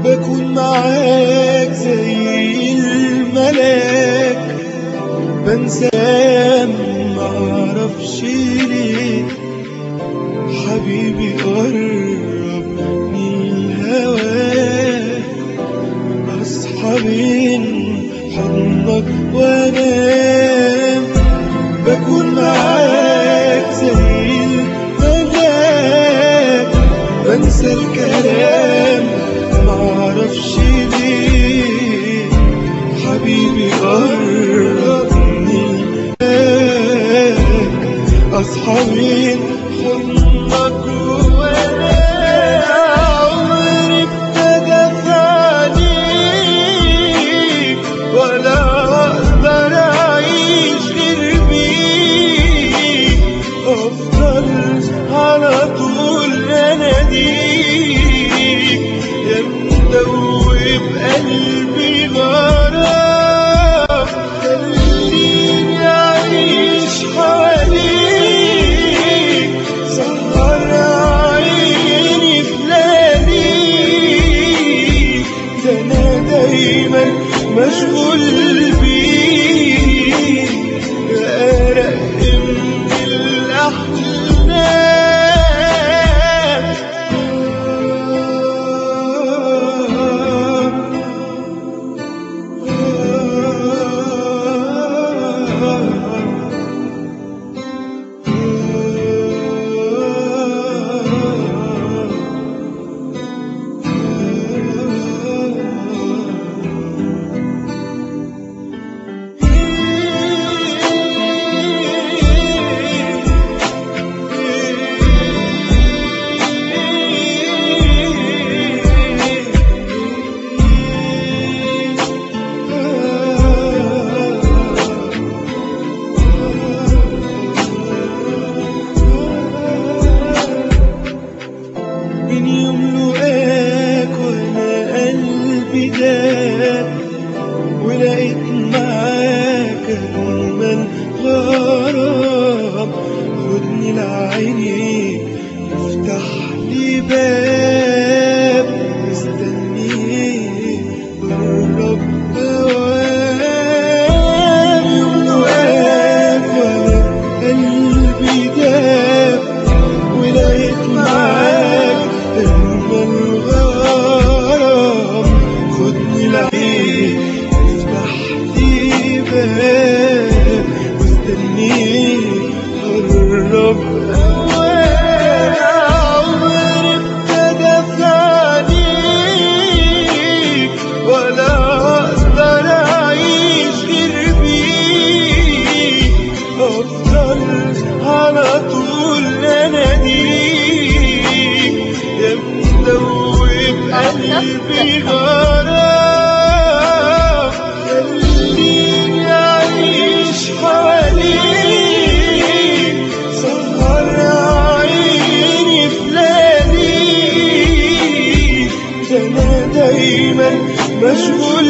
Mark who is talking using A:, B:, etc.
A: بكون معاك زي الملاك بنسى معرفش ليه حبيبي قرب من هواك اصحى من حضنك وانام بكون معاك زي الملاك بنسى الكلام معرفش ليه حبيبي قرب من هواك اصحى من حضنك وانام عمري ابتدى في عينيك ولا اقدر اعيش غير بيك افضل على طول اناديك يا مدوب قلبي غرام خليني اعيش حواليك سهر عيني في لياليك ده انا دايما مشغول بيك ارق من من يوم لقاك وانا قلبي داك ولقيت معاك اجمل غرام خدني لعينيك افتح لي باب مستنيك قرب اوام يوم لقاك وانا قلبي داك ولقيت معاك أجمل غرام خدني لعيك افتح لي باب واستنيك قرب أوام عمري ابتدى في عينيك ولا أقدر أعيش غير بيك أفضل على طول أناديك يا مدوب قلبي غرام خليني أعيش حواليك سهر عيني في لياليك ده أنا دايما مشغول